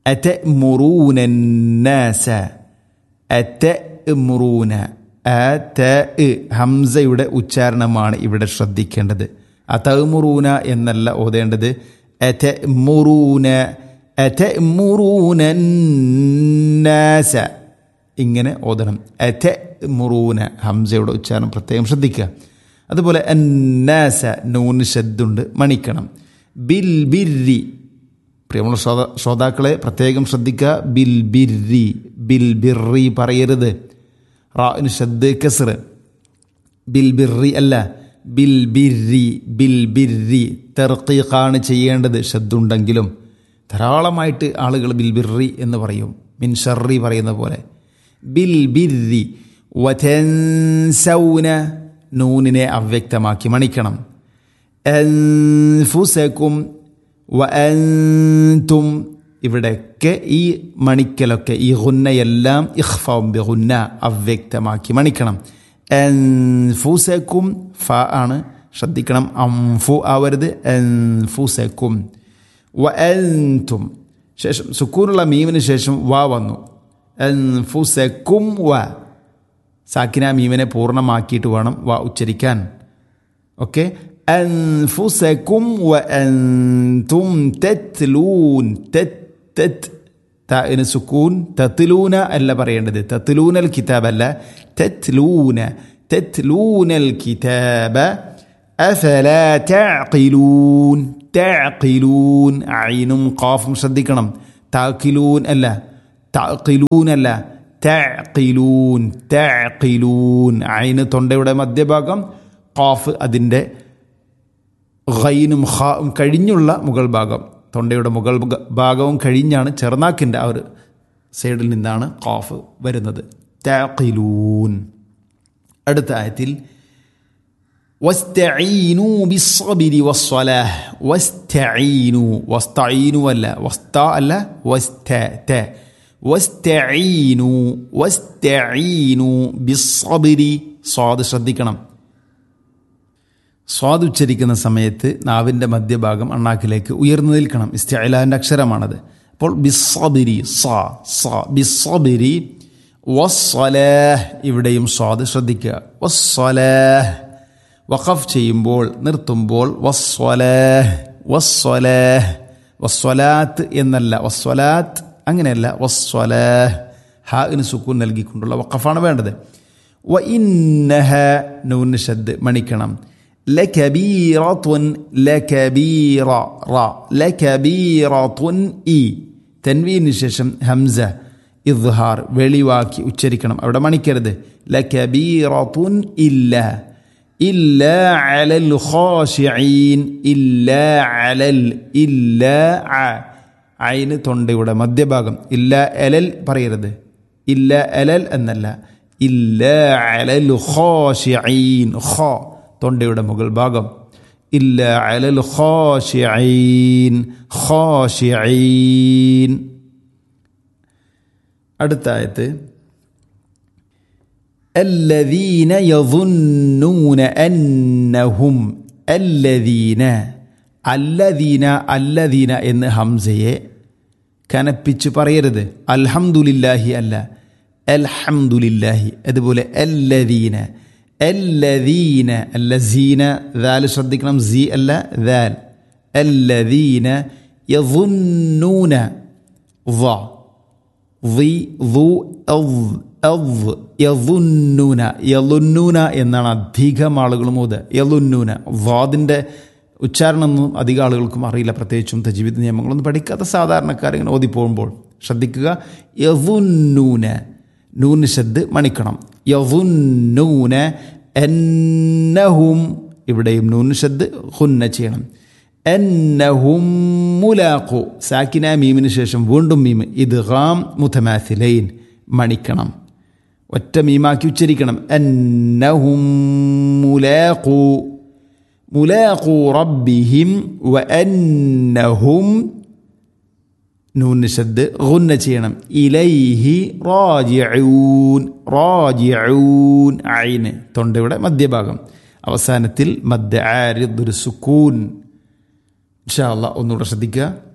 അതമുറൂനന്നാസ അതമുറൂന അത ഹംസയുടെ ഉച്ചാരണമാണ് ഇവിടെ ശ്രദ്ധിക്കേണ്ടത് അതമുറൂന എന്നല്ല ഓതേണ്ടത് അതമുറൂന അതമുറൂനന്നാസ ഇങ്ങനെ ഓതണം അതമുറൂന ഹംസയുടെ ഉച്ചാരണം പ്രത്യേകം ശ്രദ്ധിക്കുക അതുപോലെ അന്നാസ നൂന് ശബ്ദുണ്ട് മണിക്കണം ബിൽ ബിരി പ്രിയമുള്ള ശ്രോത ശ്രോതാക്കളെ പ്രത്യേകം ശ്രദ്ധിക്കുക ബിൽ ബിരി ബിൽ ബിറി പറയരുത് റാന് ശബ്ദ് കസറ് ബിൽ ബിറി അല്ല ബിൽ ബിരി ബിൽ ബിരി തെർക്കീഖാണ് ചെയ്യേണ്ടത് ശബ്ദുണ്ടെങ്കിലും ധാരാളമായിട്ട് ആളുകൾ ബിൽ ബിറി എന്ന് പറയും മിൻ ഷർറി പറയുന്ന പോലെ ബിൽ ബിരി വതൻസൗന നൂനിനെ അവ്യക്തമാക്കി മണിക്കണം അൻഫുസക്കും വഅൻതും ഇവിടെയൊക്കെ ഈ മണിക്കലൊക്കെ ഈ ഹുന്നയെല്ലാം ഇഖ്ഫാവും ബിഹുന്ന അവ്യക്തമാക്കി മണിക്കണം അൻഫുസക്കും ഫ ആണ് ശ്രദ്ധിക്കണം അംഫു ആവരുത് അൻഫുസക്കും വഅൻതും ശേഷം സുക്കൂനുള്ള മീമിന് ശേഷം വ വന്നു അൻഫുസക്കും വ സാക്കിന മീമിനെ പൂർണ്ണമാക്കിയിട്ട് വേണം വ ഉച്ചരിക്കാൻ ഓക്കെ أنفسكم وأنتم تتلون تت تت تاء سكون تتلون ألا بريندد تتلون الكتاب ألا تتلون تتلون الكتاب أفلا تعقلون تعقلون عين قاف مصدقنا تعقلون ألا تعقلون ألا تعقلون تعقلون عين തൊണ്ടയുടെ മധ്യഭാഗം ഖാഫ് അതിൻ്റെ ഖൈനും ഖാവും കഴിഞ്ഞുള്ള മുകൾ ഭാഗം തൊണ്ടയുടെ മുകൾ ഭാഗവും കഴിഞ്ഞാണ് ചെറുനാക്കിൻ്റെ ആ ഒരു സൈഡിൽ നിന്നാണ് ഖാഫ് വരുന്നത് താഖിലൂൻ അടുത്ത ആയത്തിൽ വസ്തഈനു ബിസ്സബിരി വസ്സലാഹ് വസ്തഈനു വസ്തഈനു അല്ല വസ്ത അല്ല വസ്ത ത വസ്തഈനു വസ്തഈനു ബിസ്സബിരി സ്വാദ് ശ്രദ്ധിക്കണം സ്വാദ് ഉച്ചരിക്കുന്ന സമയത്ത് നാവിൻ്റെ മധ്യഭാഗം അണ്ണാക്കിലേക്ക് ഉയർന്നു നിൽക്കണം ഇസ്തലാൻ്റെ അക്ഷരമാണത് അപ്പോൾ ബിസ്സബിരി സ സ ബിസ്സബിരി വസ്സലാഹ് ഇവിടെയും സ്വാദ് ശ്രദ്ധിക്കുക വസ്സലാഹ് വഖഫ് ചെയ്യുമ്പോൾ നിർത്തുമ്പോൾ വസ്വലാഹ് വസ്വലാഹ് വസ്വലാത്ത് എന്നല്ല വസ്വലാത്ത് അങ്ങനെയല്ല വസ്വലാഹ് ഹാന് സുക്കൂൻ നൽകിക്കൊണ്ടുള്ള വഖഫാണ് വേണ്ടത് വ ഇന്നഹ നൂന് ഷദ് മണിക്കണം لكبيرة لكبيرة را لكبيرة إي تنوين ശേഷം ഹംസ ഇദ്ഹാർ വെളിവാക്കി ഉച്ചരിക്കണം അവിടെ മണിക്കരുത് ലകബീറത്തുൻ ഇല്ല ഇല്ല അലൽ ഖാശിഈൻ ഇല്ല അലൽ ഇല്ല ഐന് തൊണ്ടയുടെ മധ്യഭാഗം ഇല്ല അലൽ പറയരുത് ഇല്ല അലൽ എന്നല്ല ഇല്ല അലൽ ഖാശിഈൻ ഖാ തൊണ്ടയുടെ മുകൾ ഭാഗം ഇല്ല അലൽ ഖാശിഈൻ ഖാശിഈൻ അടുത്ത ആയത്ത് الذين يظنون أنهم الذين الذين الذين എന്ന് ഹംസയെ കനപ്പിച്ച് പറയരുത് അൽഹംദുലില്ലാഹി അല്ല അൽഹംദുലില്ലാഹി അതുപോലെ അല്ലദീന الذين الذين ذال ശ്രദ്ധിക്കണം സി അല്ല ذال الذين يظنون ظ ضي ضو أض أض يظنون يظنون എന്നാണ് അധികം ആളുകളും ഓത് യലുന്നൂന വാദിൻ്റെ ഉച്ചാരണമൊന്നും അധികം ആളുകൾക്കും അറിയില്ല പ്രത്യേകിച്ചും തജീവിദ് നിയമങ്ങളൊന്നും പഠിക്കാത്ത സാധാരണക്കാർ ഇങ്ങനെ ഓതി പോകുമ്പോൾ ശ്രദ്ധിക്കുക യവുന്നൂന നൂന് ശബ്ദ് മണിക്കണം യവുന്നൂന എന്നഹും ഇവിടെയും നൂന് ശബ്ദ് ഹുന്ന ചെയ്യണം എന്നഹും മുലാഖു സാക്കിന മീമിന് ശേഷം വീണ്ടും മീം ഇത് ഹാം മുഥമാഥിലൈൻ മണിക്കണം ഒറ്റ മീമാക്കി ഉച്ചരിക്കണം എന്നഹും മുലാഖു മുലാഖു റബ്ബിഹിം വ എന്നഹും നൂന് ശബ്ദ് ഗുന്ന ചെയ്യണം ഇലൈഹി റാജിഊൻ റാജിഊൻ ഐന് തൊണ്ടയുടെ മധ്യഭാഗം അവസാനത്തിൽ മദ്ദ ആരിദ് ഒരു സുക്കൂൻ ഇൻഷാ അള്ളാഹ് ഒന്നുകൂടെ ശ്രദ്ധിക്കുക